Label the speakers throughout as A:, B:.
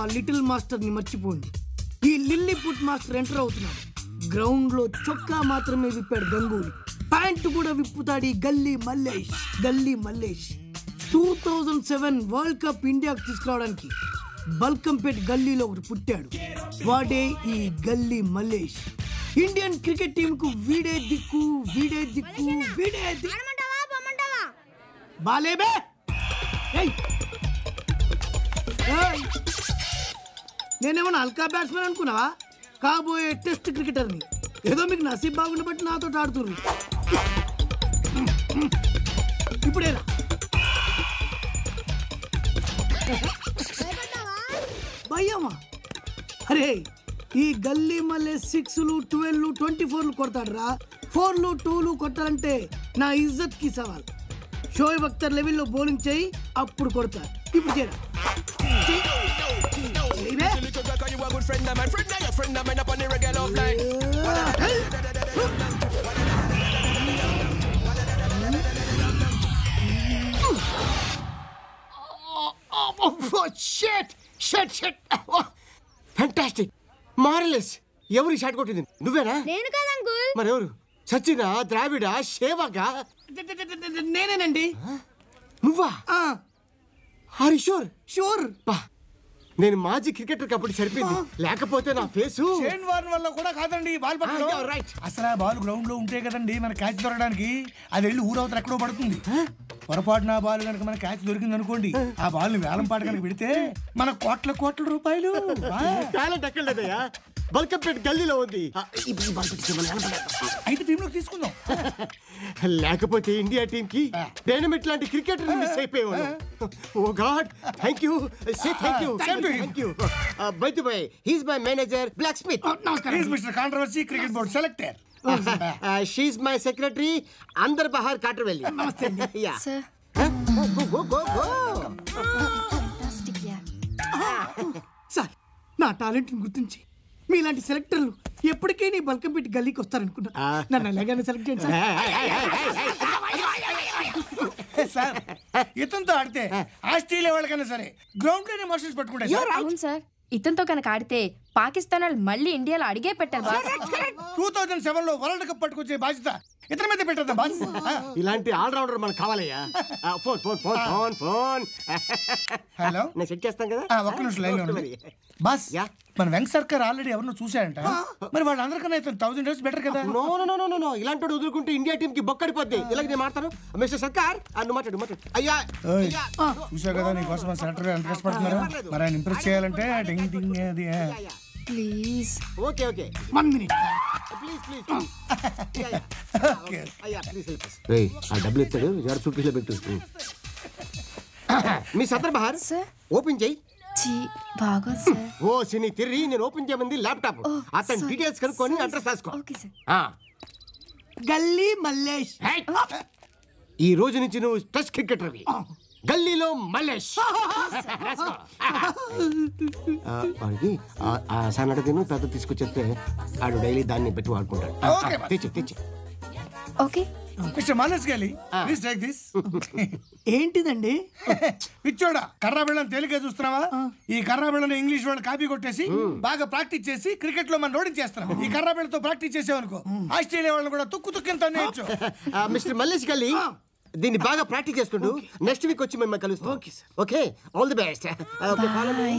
A: Little master ని మర్చిపోండి ఈ లిల్లీ పుట్ మాస్టర్ ఎంటర్ అవుతున్నాడు గ్రౌండ్ లో చొక్కా మాత్రమే విప్పాడు గంగూలీ ప్యాంట్ కూడా విప్పుతాడు ఈ Galli Mallesh Galli Mallesh two thousand seven world cup ఇండియాకు తీసుకురావడానికి బల్కంపేట్ గల్లీలో ఒకటి పుట్టాడు వాడే ఈ Galli Mallesh Indian cricket team కు వీడే దిక్కు వీడే దిక్కు వీడే దిక్కు
B: ఆడమంటావా పొమ్మంటావా
A: బాలేబే ఏయ్ ఏయ్! నేనేమన్నా హల్కా బ్యాట్స్మెన్ అనుకున్నావా కాబోయే టెస్ట్ క్రికెటర్ని ఏదో మీకు నసీబ్ బాగుండి బట్టి నాతో ఆడుతుర్రు ఇప్పుడేనా
B: భయపడ్డావా
A: భయ్యమ్మా అరే ఈ గల్లీ మళ్ళీ సిక్స్లు ట్వెల్వ్ ట్వంటీ ఫోర్లు కొడతాడురా ఫోర్లు టూలు కొట్టాలంటే నా ఇజ్జత్ కి సవాల్ షోయబ్ అఖ్తర్ లెవెల్లో బౌలింగ్ చేయి అప్పుడు కొడతా ఇప్పుడు చేయరా చెయ్. చెయ్యిబే.
C: Little girl, 'cause you a good friend of mine. Friend of your friend of mine up on the regular love line.
D: Shot shot shot fantastic మార్లెస్ ఎవరు ఈ షాట్ కొట్టింది నువ్వేనా
B: నేను కదా అంకుల్
D: మరెవరు సచినా ద్రావిడ సేవగా
A: నేనేనండి
D: నువ్వా హరి షూర్
A: షూర్
D: బా నేను మాజీ క్రికెటర్ కాబట్టి సరిపోయింది లేకపోతే నా ఫేసు
E: షేన్ వార్న్ వల్ల కూడా కాదండి ఈ బాల్ పట్టడం
D: Ah, you're right.
E: అసలు ఆ బాల్ గ్రౌండ్ లో ఉంటే కదండి మన క్యాచ్ దొరకడానికి అది వెళ్ళి ఊరవతల ఎక్కడో పడుతుంది పొరపాటున ఆ బాల్ కనుక మన క్యాచ్ దొరికింది అనుకోండి ఆ బాల్ ని వేలం పాట కనుక పెడితే మన కోట్ల కోట్ల రూపాయలు ఆ,
D: టాలెంట్ ఎక్కడ లేదయ్యా బల్కంపేట గల్లీలో ఉంది ఆ, ఇప్పుడు ఈ బాల్ పెట్టేసి మనం ఏమనుకుంటాం?
E: అయితే టీమ్ లోకి తీసుకుందాం
D: లేకపోతే ఇండియా టీమ్ కి డైనమిట్ లాంటి క్రికెటర్ మిస్ అయిపోయేవాడు oh god thank you say thank you thank you bye the bye he's my manager Black Smith
E: please mister controversy cricket board selector
D: she's my secretary అందర్ బహార్ కాటర్వెల్లి yeah
F: Sir.
D: Go go go go
F: Fantastic, yeah.
A: Sir నా talent గుర్తించి మీలాంటి సెలెక్టర్లు ఎప్పటికీ నీ బల్కం పెట్టి గల్లీకి వస్తారనుకున్నా
D: ఆ.
A: నన్ను ఎలాగైనా సెలెక్ట్ చేయండి సార్
E: సార్ ఇతనితో ఆడితే ఆస్ట్రేలియా వాళ్ళకైనా సరే గ్రౌండ్ లోనే మోషన్స్ పట్టుకుంటే సార్
F: అవును సార్ ఇతనితో కనుక ఆడితే పాకిస్తాన్ వాళ్ళు మళ్ళీ ఇండియాలో అడిగే పెట్టారు బాస్
E: టూ థౌజండ్ సెవెన్ లో వరల్డ్ కప్ పట్టుకొచ్చే బాధ్యత ఇతని మీద పెట్టద్దా బాస్
D: ఇలాంటి ఆల్రౌండర్ మనకు కావాలయ్యా phone phone phone phone phone
E: hello
D: నేను సెట్ చేస్తాను కదా
E: ఆ, ఒక్క నిమిషం లైన్ లో
D: మరి.
E: Boss
D: yeah.
E: మన వెంక్ సర్కార్ ఆల్రెడీ ఎవరినో చూశాడంట మరి వాళ్ళందరికన్నా ఇతను థౌసండ్ డేస్ బెటర్ కదా
D: no no no no no ఇలాంటి వాడు వదులుకుంటే ఇండియా టీం కి బొక్కడిపోద్ది ఇలాగ నేను మాట్లాడు మిస్టర్ సర్కార్ ఆ, నువ్వు మాట్లాడు మాట్లాడు అయ్యా
E: ఓయ్.
D: అయ్యా
E: చూసా కదా నీకోసం మన సెలెక్టర్ ఎంత కష్టపడుతున్నారు మరి ఆయన ఇంప్రెస్ చేయాలంటే డింగ్ డింగ్ అది ఆ.
F: Please
D: okay okay
A: one minute
D: please please please
E: okay.
D: అయ్యా ప్లీజ్ రే ఆ డబ్బులు ఇస్తాడు ఎవరు సూట్కేసులో పెట్టు మీ సత్తర్ బహార్
F: సార్
D: ఓపెన్ చేయి
F: చీ బాగా సార్
D: ఓ సినీ తిరిగి నేను ఓపెన్ చేయమంది ల్యాప్టాప్
F: ఓ,
D: అతని
F: sorry.
D: డీటెయిల్స్ కనుక్కొని
F: Sorry,
D: అడ్రస్
F: sir.
D: రాసుకో
F: ఓకే సార్
D: ఆ.
A: గల్లీ మల్లేష్
D: ఈ ఈ రోజు నుంచి నువ్వు టెస్ట్ క్రికెటర్వి గల్లీలో మల్లేష్ రాసుకో. ఆ, వాడికి ఆ- ఆ సన్నడ తిను పెద్ద తీసుకొచ్చేస్తే ఆడు డైలీ దాన్ని పెట్టి వాడుకుంటాడు ఆ,
E: ఓకే,
D: ఆ, తెచ్చు తెచ్చు
F: ఓకే
E: మిస్టర్ మానస్ గాలి ప్లీజ్ టేక్ దిస్
A: ఏంటిదండి
E: పిచ్చోడా కర్రా బిళ్ళని తేలిగ్గా చూస్తున్నావా ఈ కర్రా బిళ్ళని ఇంగ్లీష్ వాళ్ళు కాపీ కొట్టేసి బాగా ప్రాక్టీస్ చేసి క్రికెట్ లో మనం ఓడించేస్తున్నాం ఈ కర్రా బిళ్ళతో ప్రాక్టీస్ చేసావనుకో ఆస్ట్రేలియా వాళ్ళని కూడా తుక్కు తుక్కింత నేర్చు
D: ఆ, మిస్టర్ మల్లేష్ గల్లీ దీన్ని బాగా ప్రాక్టీస్ చేస్తుండు నెక్స్ట్ వీక్ వచ్చి మిమ్మల్ని కలుస్తాం
A: okay, sir.
D: Okay all the best okay follow me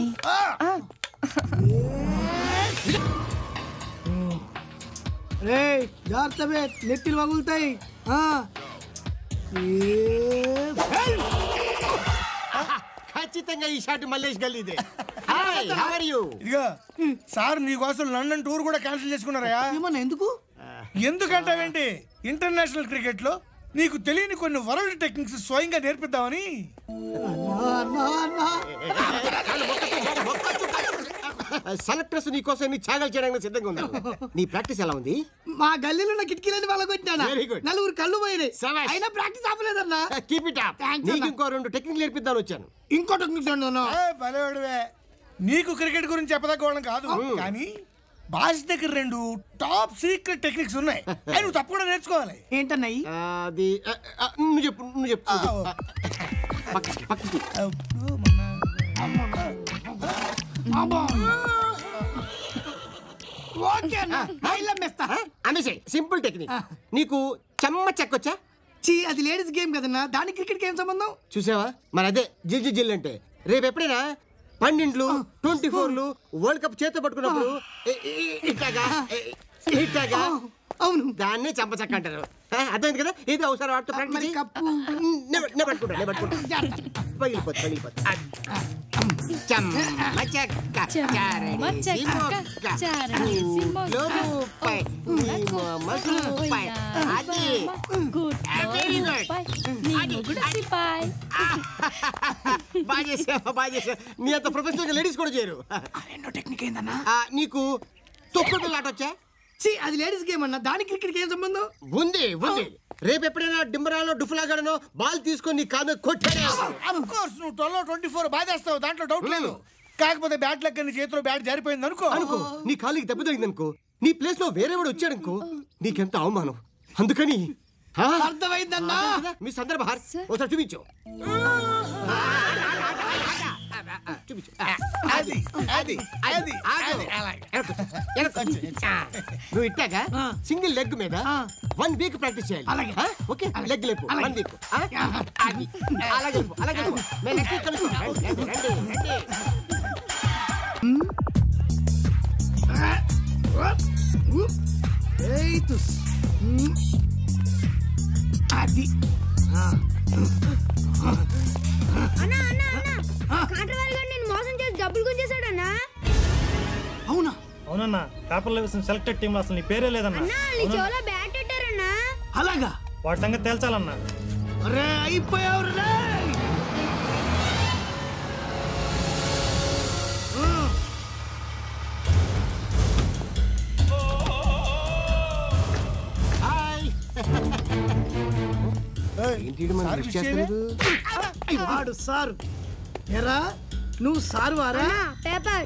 A: రే జాగ్రత్త బే నెత్తిలు వగులుతాయి ఆ. ఏ, హెల్!
D: ఖచ్చితంగా ఈ షాట్ మల్లేష్ గల్లీదే హాయ్ హౌ ఆర్ యు
E: ఇదిగో సార్ నీ కోసం లండన్ టూర్ కూడా క్యాన్సిల్ చేసుకున్నారయ్యా
A: ఏమన్నా ఎందుకు
E: ఎందుకంటావేంటి ఇంటర్నేషనల్ క్రికెట్ లో నీకు తెలియని కొన్ని వరల్డ్ టెక్నిక్స్ స్వయంగా నేర్పిద్దామని
A: అన్నా, అన్నా, అన్నా.
D: సెలెక్టర్స్ నీ కోసం నీ త్యాగాలు చేయడానికి సిద్ధంగా ఉన్నారు నీ ప్రాక్టీస్ ఎలా ఉంది
A: మా గల్లీలో ఉన్న కిటికీలని వాళ్ళకొచ్చానా
D: Very good.
A: నలుగురు కళ్ళు పోయినాయి
D: Shabash.
A: అయినా ప్రాక్టీస్ ఆపలేదన్నా
D: కీప్ ఇట్ అప్
A: Thanks,
D: నీకు
A: అన్న.
D: ఇంకో రెండు టెక్నిక్ నేర్పిద్దామని వచ్చాను
A: ఇంకో టెక్నిక్ అన్నా
E: ఏ, భలేవాడివే నీకు క్రికెట్ గురించి చెప్పదగ్గోవడం కాదు కానీ బాస్ దగ్గర రెండు టాప్ సీక్రెట్ టెక్నిక్స్ ఉన్నాయి అవి నువ్వు తప్పకుండా నేర్చుకోవాలి
A: ఏంటన్నాయి
D: ఆ, అది ఆ, ఆ, నువ్వు చెప్పు నువ్వు చెప్పు నువ్వు చెప్పు.
E: ఆ,
D: ఆ, పక్కకి పక్కకి
E: అప్పుడు మన-
A: ఓకే అన్న రైలు అమ్మేస్తా
D: అనేసి సింపుల్ టెక్నిక్ నీకు చెమ్మ చెక్కొచ్చా
A: చీ అది లేడీస్ గేమ్ కదన్నా దానికి క్రికెట్ గేమ్ సంబంధం
D: చూసావా మరి అదే జిల్ జిల్ జిల్ అంటే రేపు ఎప్పుడైనా పన్నెండులు ట్వంటీ ఫోర్లు వరల్డ్ కప్ చేత పట్టుకున్నప్పుడు ఇ- ఇ- ఇట్లాగా ఇ- ఇట్లాగా
A: అవును
D: దాన్నే చంప చక్క అంటారు ఆ, అర్థమైంది కదా ఇది అవసరం వాటితో
A: మరి
D: ప్రాక్టీస్
A: కప్పు
D: నేను పట్టుకుంటా నేను పట్టుకుంటా పగిలిపోతుంది పగిలిపోతుంది చెమ్మ చెక్క చారడేసి మొక్క ఊళ్ళో రూపాయి నీ మొమ్మ రూపాయి అది Very good. అది. బాగా చేసావా బాగా చేసావా నీ అంత ప్రొఫెషనల్ లేడీస్ కూడా చేయరు
A: రెండో టెక్నిక్ ఏందన్నా
D: ఆ, నీకు తొక్కుడు బిళ్ళ ఆట వచ్చా
A: చీ అది లేడీస్ గేమ్ అన్నా దానికి క్రికెట్ గేమ్ సంబంధం
D: ఉంది ఉంది రేపు ఎప్పుడైనా డింబరాలో డుఫులాగాడనో బాల్ తీసుకొని నీ కాదు కొట్టాడే
E: అఫ్ కోర్స్ నువ్వు ట్వెల్వ్ ట్వంటీ ఫోర్ బాధేస్తావు దాంట్లో డౌట్ లేదు కాకపోతే బ్యాట్ లెక్క నీ చేతిలో బ్యాట్ జారిపోయింది అనుకో
D: అనుకో నీ కాలికి దెబ్బ తగిలింది అనుకో నీ ప్లేస్ లో వేరే వాడు వచ్చాడనుకో నీకెంత అవమానం అందుకని ఆ,
A: అర్థమైందన్నా
D: కదా, మీ సందర్భార్ ఒకసారి చూపించు చూపించు ఆ,
E: అది అది అది
D: ఆగు.
E: అది అలాగే
D: వెనక్కు, వెనక్కు. ఆ, నువ్వు ఇట్టాగా సింగిల్ లెగ్ మీద వన్ వీక్ ప్రాక్టీస్ చేయాలి
A: అలాగే.
D: ఆ? ఓకే లెగ్ లేపు వన్ వీక్ అది అలాగే వెళ్ళిపో, అలాగే వెళ్ళిపో. మేము నెక్స్ట్ వీక్ కలుస్తాం రండి రండి రండి రండి
A: ఏయ్ తుస్. మ్. అది
B: అన్నా అన్నా అన్నా కాంట్రవారి గారు నేను మోసం చేసి డబ్బులు గుంజేశాడన్నా
A: అవునా
G: అవునన్నా పేపర్లో వేసిన సెలెక్టెడ్ టీంలో అసలు నీ పేరే లేదన్నా
B: అన్నా నీ చెవులో బ్యాట్ పెట్టారన్నా
A: అలాగా
G: వాడి సంగతి తేల్చాలన్నా
A: అరే అయిపోయావు రే
D: హాయ్ ఏంటి ఈడు మనల్ని
E: సార్
D: wish చేస్తలేదు?
A: వాడు సారు ఎరా నువ్వు సారు వారా
B: అన్నా పేపర్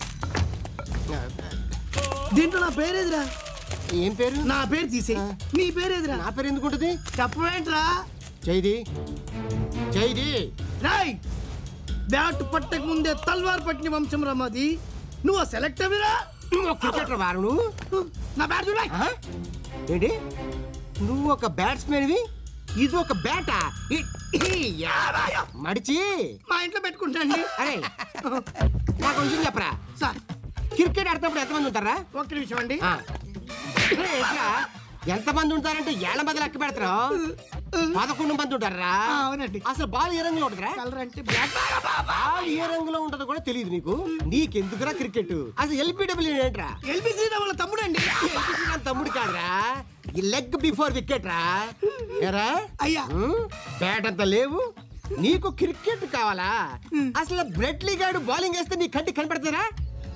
A: దీంట్లో నా పేరేదిరా
D: ఏం పేరు
A: నా పేరు తీసే నీ పేరేదిరా
D: నా పేరు ఎందుకు ఉంటుంది
A: చెప్పవేంట్రా
D: జైది జైది
A: రాయ్ బ్యాట్ పట్టక ముందే తల్వార్ పట్టిన వంశం రా మాది నువ్వు సెలెక్ట్ అవిరా
D: క్రికెటర్ వారు నువ్వు
A: నా బ్యాట్ చూడాయి
D: ఆ? ఏంటి నువ్వు ఒక బ్యాట్స్మెన్వి ఇది ఒక బ్యాటా ఇ- ఇయ్యా. మడిచి
A: మా ఇంట్లో పెట్టుకుంటాండి
D: అరే నాకు ఒక విషయం చెప్పరా
A: సార్
D: క్రికెట్ ఆడుతున్నప్పుడు ఎంతమంది ఉంటారా
A: ఒక్క నిమిషం అండి
D: ఆ. ఎట్లా ఎంతమంది ఉంటారంటే ఏళ్ళ మంది లెక్క పెడతారు పదకొండు మంది ఉంటారా
A: ఆ, అవునండి
D: అసలు బాల్ ఏ రంగులో ఉంటుందిరా
A: కలర్ అంటే బ్లాక్
D: బాల్ ఏ రంగులో ఉంటుందో కూడా తెలియదు నీకు నీకెందుకురా క్రికెట్ అసలు ఎల్పిడబ్ల్యూ ఏంట్రా
A: ఎల్బిసి వాళ్ళ తమ్ముడండి
D: LBC నా తమ్ముడు కాదురా ఈ లెగ్ బిఫోర్ వికెట్ రా ఏరా
A: అయ్యా
D: ఉమ్, బ్యాట్ అంత లేవు నీకు క్రికెట్ కావాలా అసలు బ్రెట్లీ గాడు బౌలింగ్ వేస్తే నీ కంటి కనపడతారా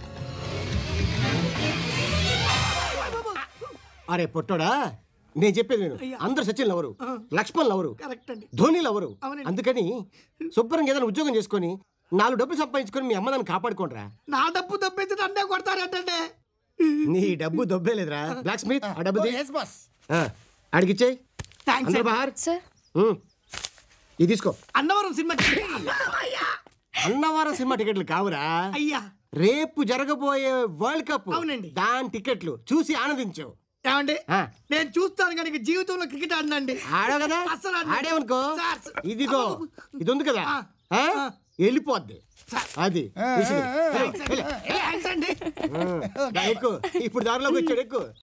D: అరే పొట్టోడా నేను చెప్పేది నేను
A: అయ్యా.
D: అందరు Sachin lover Laxman lover
A: correct అండి
D: ధోని లవరు
A: అవునండి.
D: అందుకని శుభ్రంగా ఏదైనా ఉద్యోగం చేసుకొని నాలుగు డబ్బులు సంపాదించుకొని మీ అమ్మ దాన్ని కాపాడుకోండిరా
A: నా డబ్బు తప్పించి నన్నే కొడతారంటే
D: నీ డబ్బు దొబ్బే లేదురా బ్లాక్ స్మిత్ ఆ డబ్బుది
E: ఎస్ బాస్
D: ఆ, అడిగిచ్చేయ్
A: థ్యాంక్స్
D: అందరు బహార్
F: సార్
D: ఉమ్. ఇది తీసుకో
A: అన్నవరం సినిమా
D: అన్నవరం సినిమా టికెట్లు కావురా
A: అయ్యా
D: రేపు జరగబోయే వరల్డ్ కప్
A: అవునండి.
D: దాని టికెట్లు చూసి ఆనందించు
A: ఏమండి
D: ఆ.
A: నేను చూస్తాను కానీ జీవితంలో క్రికెట్ ఆడినండి
D: ఆడావు కదా
A: అస్సలు ఆడను.
D: ఆడేవనుకో
A: సార్,
D: ఇదిగో ఇది ఉంది కదా
A: ఆ.
D: ఆ? వెళ్ళిపోద్ది అది విసిరి. వెళ్ళు, వెళ్ళు.
A: థ్యాంక్స్ అండి
D: ఆ, ఎక్కు ఇప్పుడు దారిలోకి వచ్చాడు ఎక్కువ